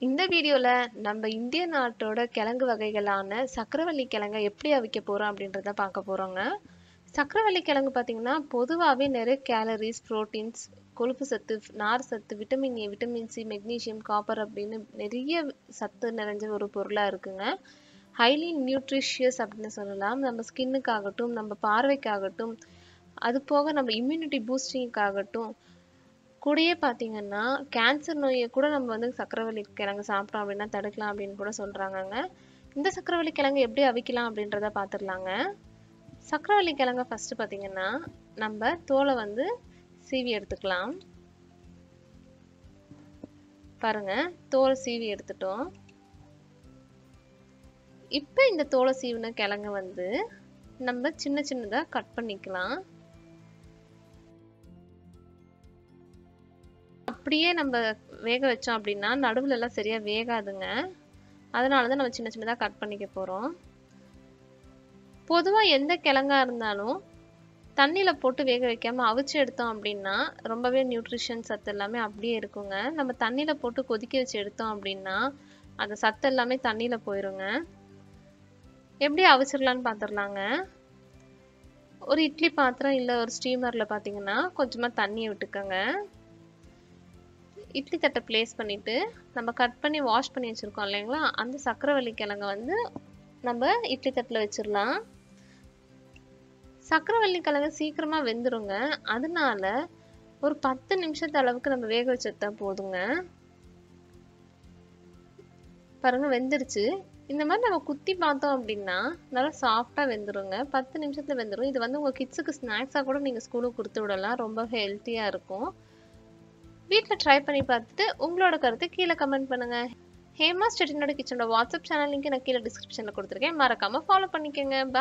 இந்த வீடியோவில் நம்ம இந்திய நாட்டோட கிழங்கு வகைகளான சக்கரவள்ளி கிழங்கை எப்படி அவிக்க போகிறோம் அப்படின்றத பார்க்க போகிறோங்க சக்கரவள்ளி கிழங்கு பார்த்தீங்கன்னா பொதுவாகவே நிறைய கேலரிஸ் ப்ரோட்டீன்ஸ் கொழுப்பு சத்து நார் சத்து vitamin A vitamin C magnesium copper அப்படின்னு நிறைய சத்து நிறைஞ்ச ஒரு பொருளாக இருக்குங்க ஹைலி நியூட்ரிஷியஸ் அப்படின்னு சொல்லலாம் நம்ம ஸ்கின்னுக்காகட்டும் நம்ம பார்வைக்காகட்டும் அது போக நம்ம இம்யூனிட்டி பூஸ்டிங்காகட்டும் கூடயே பார்த்தீங்கன்னா கேன்சர் நோயை கூட நம்ம வந்து சக்கரவள்ளி கிழங்கு சாப்பிட்டோம் அப்படின்னா தடுக்கலாம் அப்படின்னு கூட சொல்கிறாங்கங்க இந்த சக்கரவள்ளி கிழங்கு எப்படி அவிக்கலாம் அப்படின்றத பார்த்துடலாங்க சக்கரவள்ளி கிழங்க ஃபஸ்ட்டு பார்த்தீங்கன்னா நம்ம தோலை வந்து சீவி எடுத்துக்கலாம் பாருங்க தோலை சீவி எடுத்துட்டோம் இப்போ இந்த தோலை சீவின கிழங்கு வந்து நம்ம சின்ன சின்னதாக கட் பண்ணிக்கலாம் அப்படியே நம்ம வேக வச்சோம் அப்படின்னா நடுவில் எல்லாம் சரியாக வேகாதுங்க அதனால தான் நம்ம சின்ன சின்னதாக கட் பண்ணிக்க போகிறோம் பொதுவாக எந்த கிழங்கா இருந்தாலும் தண்ணியில் போட்டு வேக வைக்காமல் அவிச்சு எடுத்தோம் அப்படின்னா ரொம்பவே நியூட்ரிஷன் சத்து எல்லாமே அப்படியே இருக்குங்க நம்ம தண்ணியில் போட்டு கொதிக்க வச்சு எடுத்தோம் அப்படின்னா அந்த சத்து எல்லாமே தண்ணியில் போயிருங்க எப்படி அவிச்சிடலான்னு பார்த்துடலாங்க ஒரு இட்லி பாத்திரம் இல்லை ஒரு ஸ்டீமரில் பார்த்தீங்கன்னா கொஞ்சமாக தண்ணியை விட்டுக்கோங்க இட்லி தட்டை ப்ளேஸ் பண்ணிவிட்டு நம்ம கட் பண்ணி வாஷ் பண்ணி வச்சுருக்கோம் இல்லைங்களா அந்த சக்கரவள்ளி கிழங்கை வந்து நம்ம இட்லி தட்டில் வச்சிடலாம் சக்கரவள்ளி கிழங்கு சீக்கிரமாக வெந்துருங்க அதனால ஒரு பத்து நிமிஷத்து அளவுக்கு நம்ம வேக வச்சுட்டா போதுங்க பாருங்க வெந்துருச்சு இந்த மாதிரி நம்ம குத்தி பார்த்தோம் அப்படின்னா நல்லா சாஃப்டாக வெந்துருங்க பத்து நிமிஷத்தில் வெந்துடும் இது வந்து உங்கள் கிட்ஸுக்கு ஸ்நாக்ஸாக கூட நீங்கள் ஸ்கூலுக்கு கொடுத்து விடலாம் ரொம்ப ஹெல்த்தியாக இருக்கும் வீட்டில் ட்ரை பண்ணி பார்த்துட்டு உங்களோட கருத்து கீழே கமெண்ட் பண்ணுங்கள் ஹேமா ஸ்டெட்டினோட கிச்சனோட வாட்ஸ்அப் சேனல் லிங்க் நான் கீழே டிஸ்கிரிப்ஷனில் கொடுத்துருக்கேன் மறக்காமல் ஃபாலோ பண்ணிக்கோங்க